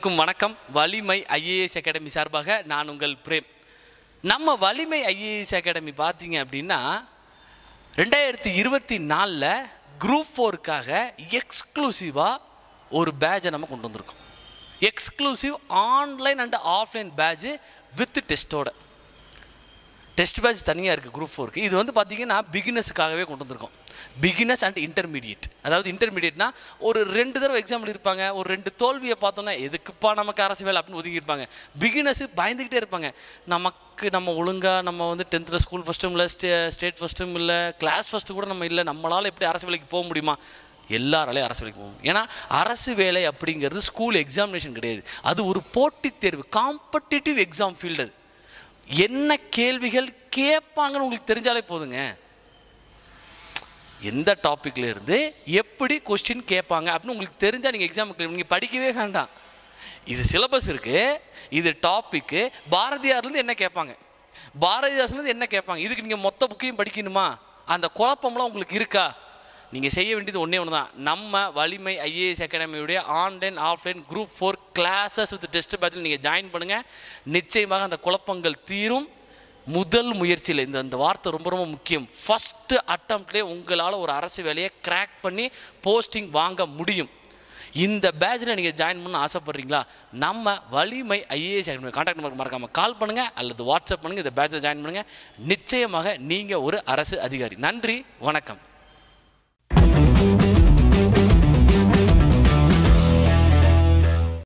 அனைவருக்கும் வணக்கம் வலிமை ஐஏஎஸ் அகாடமி சார்பாக நான் உங்கள் பிரேம் நம்ம வலிமை ஐஏஎஸ் அகாடமி பார்த்தீங்க அப்படின்னா ரெண்டாயிரத்தி இருபத்தி நாலில் குரூப் ஃபோருக்காக எக்ஸ்க்ளூசிவாக ஒரு பேட்சை நம்ம கொண்டு வந்திருக்கோம் exclusive online and offline batch with டெஸ்ட்டோட டெஸ்ட் பேட்ச் தனியாக இருக்குது குரூப் ஃபோருக்கு இது வந்து பார்த்தீங்கன்னா பிகினர்ஸுக்காகவே கொண்டு வந்திருக்கோம் பிகினர்ஸ் அண்ட் இன்டர்மீடியட் அதாவது இன்டர்மீடியட்னா ஒரு ரெண்டு தடவை எக்ஸாம் இருப்பாங்க ஒரு ரெண்டு தோல்வியை பார்த்தோன்னா எதுக்குப்பா நமக்கு அரசு வேலை அப்படின்னு ஒதுங்கியிருப்பாங்க பிகினர்ஸு பயந்துக்கிட்டே இருப்பாங்க நமக்கு நம்ம ஒழுங்காக நம்ம வந்து டென்த்தில் ஸ்கூல் ஃபஸ்ட்டும் இல்லை ஸ்டே ஸ்டேட் ஃபஸ்ட்டும் இல்லை கிளாஸ் ஃபஸ்ட்டு கூட நம்ம இல்லை நம்மளால் எப்படி அரசு வேலைக்கு போக முடியுமா எல்லாராலையும் அரசு வேலைக்கு போகும் ஏன்னா அரசு வேலை அப்படிங்கிறது ஸ்கூல் எக்ஸாமினேஷன் கிடையாது அது ஒரு போட்டித் தேர்வு காம்படிட்டிவ் எக்ஸாம் ஃபீல்டு அது என்ன கேள்விகள் கேட்பாங்கன்னு உங்களுக்கு தெரிஞ்சாலே போதுங்க எந்த டாப்பிக்ல இருந்து எப்படி கொஸ்டின் கேட்பாங்க அப்படின்னு உங்களுக்கு தெரிஞ்சால் நீங்கள் எக்ஸாமுக்கு நீங்கள் படிக்கவே வேண்டாம் இது சிலபஸ் இருக்குது இது டாப்பிக்கு பாரதியார்லேருந்து என்ன கேட்பாங்க பாரதிதாசன்லேருந்து என்ன கேட்பாங்க இதுக்கு நீங்கள் மொத்த புக்கையும் படிக்கணுமா அந்த குழப்பம்லாம் உங்களுக்கு இருக்கா நீங்கள் செய்ய வேண்டியது ஒன்றே ஒன்று தான் நம்ம வலிமை ஐஏஎஸ் அகாடமியுடைய online offline group four classes with test பேட்சில் நீங்கள் ஜாயின் பண்ணுங்கள் நிச்சயமாக அந்த குழப்பங்கள் தீரும் முதல் முயற்சியில் இந்த இந்த வார்த்தை ரொம்ப ரொம்ப முக்கியம் ஃபஸ்ட்டு அட்டம்ப்ட்லேயே உங்களால் ஒரு அரசு வேலையை கிராக் பண்ணி போஸ்டிங் வாங்க முடியும் இந்த பேட்சில் நீங்கள் ஜாயின் பண்ண ஆசைப்பட்றீங்களா நம்ம வலிமை ஐஏஎஸ் அகாடமி கான்டாக்ட் நம்பருக்கு மறக்காமல் கால் பண்ணுங்கள் அல்லது வாட்ஸ்அப் பண்ணுங்கள் இந்த பேட்சில் ஜாயின் பண்ணுங்கள் நிச்சயமாக நீங்கள் ஒரு அரசு அதிகாரி நன்றி வணக்கம்